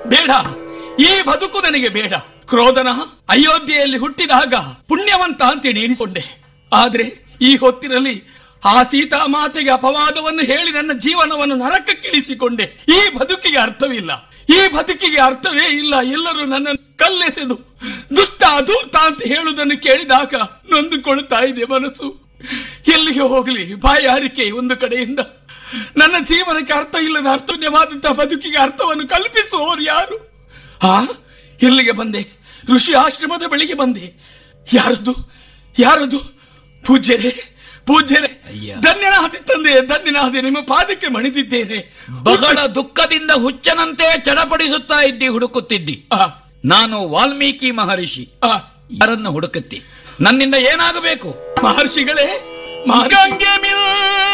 ಬೇಡ ಈ ಬದುಕು ನನಗೆ ಬೇಡ ಕ್ರೋಧನ ಅಯೋಧ್ಯೆಯಲ್ಲಿ ಹುಟ್ಟಿದಾಗ ಪುಣ್ಯವಂತ ಅಂತ ಎಣಿಸಿಕೊಂಡೆ ಆದ್ರೆ ಈ ಹೊತ್ತಿನಲ್ಲಿ ಆ ಸೀತಾ ಮಾತೆಗೆ ಅಪವಾದವನ್ನು ಹೇಳಿ ನನ್ನ ಜೀವನವನ್ನು ನರಕಕ್ಕಿಳಿಸಿಕೊಂಡೆ ಈ ಬದುಕಿಗೆ ಅರ್ಥವಿಲ್ಲ ಈ ಬದುಕಿಗೆ ಅರ್ಥವೇ ಇಲ್ಲ ಎಲ್ಲರೂ ನನ್ನನ್ನು ಕಲ್ಲೆಸೆದು ದುಷ್ಟ ಅಧೂರ್ತ ಅಂತ ಹೇಳುವುದನ್ನು ಕೇಳಿದಾಗ ನೊಂದುಕೊಳ್ತಾ ಇದೆ ಮನಸ್ಸು ಎಲ್ಲಿಗೆ ಹೋಗಲಿ ಬಾಯಾರಿಕೆ ಒಂದು ಕಡೆಯಿಂದ ನನ್ನ ಜೀವನಕ್ಕೆ ಅರ್ಥ ಇಲ್ಲದ ಅರ್ಥನ್ಯವಾದಂತಹ ಬದುಕಿಗೆ ಅರ್ಥವನ್ನು ಕಲ್ಪಿಸುವವರು ಯಾರು ಆ ಎಲ್ಲಿಗೆ ಬಂದೆ ಋಷಿ ಆಶ್ರಮದ ಬಳಿಗೆ ಬಂದೆ ಯಾರದು ಯಾರದು ಪೂಜ್ಯರೇ ಪೂಜ್ಯರೇ ಅಯ್ಯ. ಧನ್ಯನಾದೆ ತಂದೆ ಧನ್ಯನಾದೆ ನಿಮ್ಮ ಪಾದಕ್ಕೆ ಮಣಿದಿದ್ದೇನೆ ಬಹಳ ದುಃಖದಿಂದ ಹುಚ್ಚನಂತೆ ಚಡಪಡಿಸುತ್ತಾ ಇದ್ದಿ ಹುಡುಕುತ್ತಿದ್ದಿ ಆ, ನಾನು ವಾಲ್ಮೀಕಿ ಮಹರ್ಷಿ ಆ, ಯಾರನ್ನು ಹುಡುಕುತ್ತಿ ನನ್ನಿಂದ ಏನಾಗಬೇಕು ಮಹರ್ಷಿಗಳೇ ಮಹರ್ಷಿ- ಗಂಗೆ ಮಿಲ್